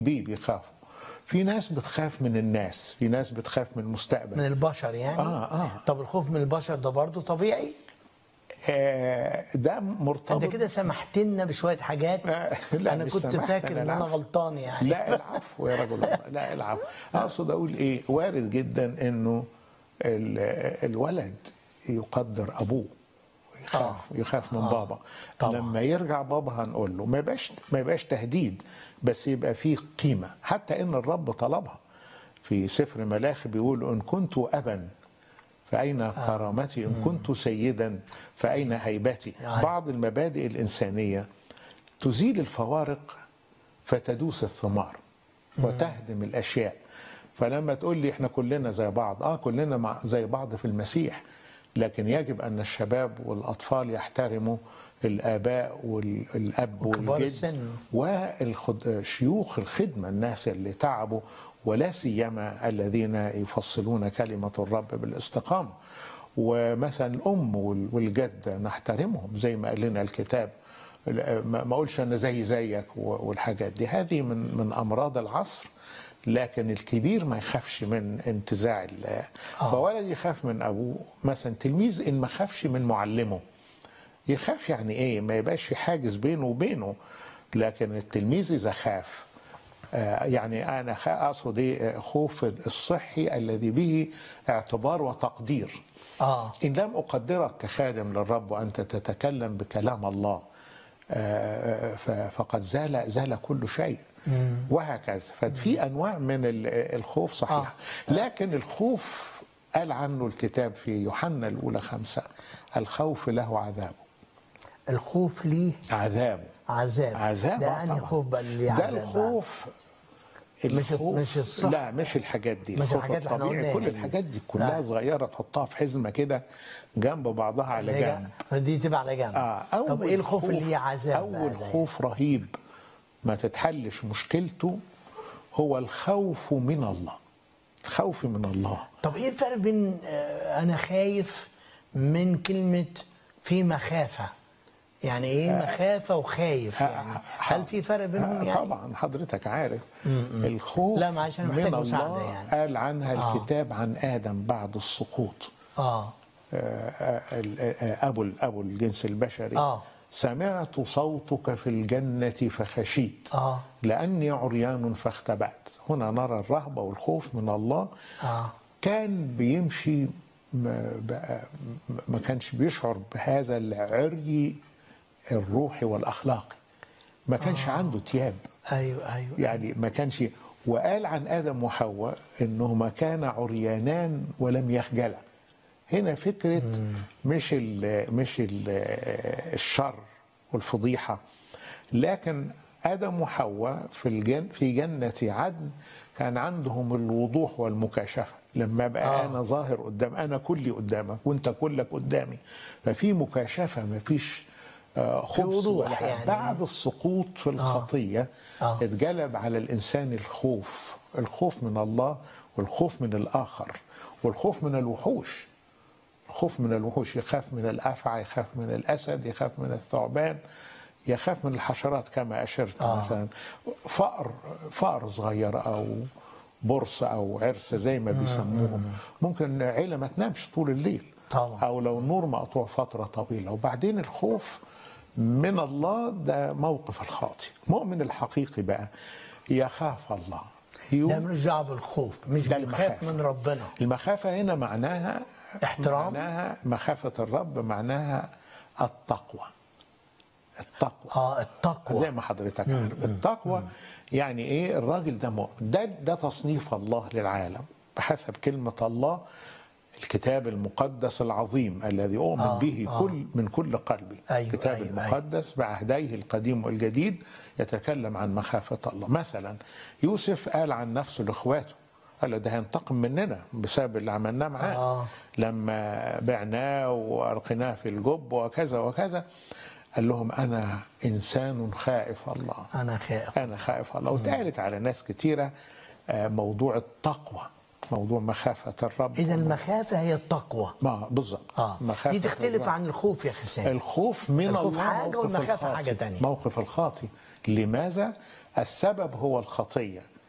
بيه بيخافوا في ناس بتخاف من الناس في ناس بتخاف من المستقبل من البشر يعني آه، آه. طب الخوف من البشر ده برضه طبيعي آه ده انت مرتبط كده سمحت لنا بشويه حاجات آه، لا، انا مش كنت سمحت، فاكر أنا ان انا العفو. غلطان يعني لا العفو يا رجل الله لا العفو اقصد اقول ايه وارد جدا انه ال- الولد يقدر ابوه يخاف آه. يخاف من آه. بابا طبعا. لما يرجع بابا هنقول له ما يبقاش ما يبقاش تهديد بس يبقى فيه قيمه حتى ان الرب طلبها في سفر ملاخي بيقول ان كنت ابا فأين كرامتي إن كنت سيدا فأين هيبتي يعني. بعض المبادئ الإنسانية تزيل الفوارق فتدوس الثمار وتهدم الأشياء فلما تقول لي احنا كلنا زي بعض اه كلنا مع زي بعض في المسيح لكن يجب ان الشباب والاطفال يحترموا الاباء والاب وكبار والجد السن. وشيوخ الخدمه الناس اللي تعبوا ولا سيما الذين يفصلون كلمه الرب بالاستقامه ومثلا الام وال- والجد نحترمهم زي ما قال لنا الكتاب ما ما اقولش انا زي زيك و- والحاجات دي هذه من من امراض العصر لكن الكبير ما يخافش من انتزاع ال- فولد يخاف من ابوه مثلا تلميذ ان ما خافش من معلمه يخاف يعني ايه ما يبقاش في حاجز بينه وبينه لكن التلميذ اذا خاف آه، يعني انا خ- اقصد ايه آه، خوف الصحي الذي به اعتبار وتقدير اه إن لم أقدرك كخادم للرب وأنت تتكلم بكلام الله آه، ف- فقد زال زال كل شيء وهكذا ففي أنواع من ال- الخوف صحيح لكن الخوف قال عنه الكتاب في يوحنا الأولى خمسة الخوف له عذاب الخوف ليه عذاب عذاب عذاب ده آه انهي طبعاً. خوف بقى اللي ده عذاب بقى؟ الخوف مش- الخوف- مش الصح. لا مش الحاجات دي مش الخوف الحاجات اللي احنا الطبيعي قلناها كل دي. الحاجات دي كلها لا. صغيره تحطها في حزمه كده جنب بعضها على جنب دي تبقى على جنب آه طب ايه الخوف اللي ليه عذاب أول بقى ده؟ خوف رهيب ما تتحلش مشكلته هو الخوف من الله الخوف من الله طب ايه الفرق بين آه، انا خايف من كلمه في مخافه يعني ايه مخافه وخايف يعني هل في فرق بينهم آه، يعني طبعا حضرتك عارف الخوف لا، معلش أنا محتاج من مساعدة الله يعني. قال عنها آه. الكتاب عن آدم بعد السقوط اه آه، آه، ال- آه، أبو أبو الجنس البشري آه. سمعت صوتك في الجنة فخشيت آه. لأني عريان فاختبأت هنا نرى الرهبة والخوف من الله اه كان بيمشي ما, بقى ما كانش بيشعر بهذا العري الروحي والأخلاقي ما كانش عنده تياب ايوه ايوه يعني ما كانش وقال عن ادم وحواء انهما كانا عريانان ولم يخجلا هنا فكره مش ال مش ال الشر والفضيحه لكن ادم وحواء في الجن في جنه عدن كان عندهم الوضوح والمكاشفه لما بقى آه. آه. انا ظاهر قدام انا كلي قدامك وانت كلك قدامي ففي مكاشفه ما فيش آه، خبث وضوح ولا حاجة. يعني. بعد السقوط في الخطيه آه. اتجلب على الانسان الخوف الخوف من الله والخوف من الاخر والخوف من الوحوش الخوف من الوحوش يخاف من الافعى يخاف من الاسد يخاف من الثعبان يخاف من الحشرات كما اشرت آه. آه. مثلا فأر فأر صغير او برص او عرس زي ما بيسموهم ممكن عيله ما تنامش طول الليل طبعا. او لو النور مقطوع فتره طويله وبعدين الخوف من الله ده موقف الخاطئ المؤمن الحقيقي بقى يخاف الله يو- ده ملوش دعوه بالخوف مش ده بيخاف المخافة. من ربنا المخافة هنا معناها احترام؟ معناها مخافة الرب معناها التقوى التقوى اه التقوى زي ما حضرتك عارف التقوى يعني ايه الراجل ده مؤمن ده ده تصنيف الله للعالم بحسب كلمة الله الكتاب المقدس العظيم الذي أؤمن آه، به آه. كل من كل قلبي أيوة، الكتاب أيوة، المقدس بعهديه القديم والجديد يتكلم عن مخافة الله مثلا يوسف قال عن نفسه لإخواته قال له ده هينتقم مننا بسبب اللي عملناه معاه آه. لما بعناه وألقيناه في الجب وكذا وكذا قال لهم أنا إنسان خائف الله انا خائف أنا خائف الله واتقالت على ناس كتيرة آه، موضوع التقوى موضوع مخافة الرب اذا المخافه هي التقوى ما بالظبط اه مخافة دي تختلف الرب. عن الخوف يا خسام الخوف من الخوف الله حاجة موقف والمخافة الخاطئ. حاجة تانية. موقف الخاطئ لماذا؟ السبب هو الخطيه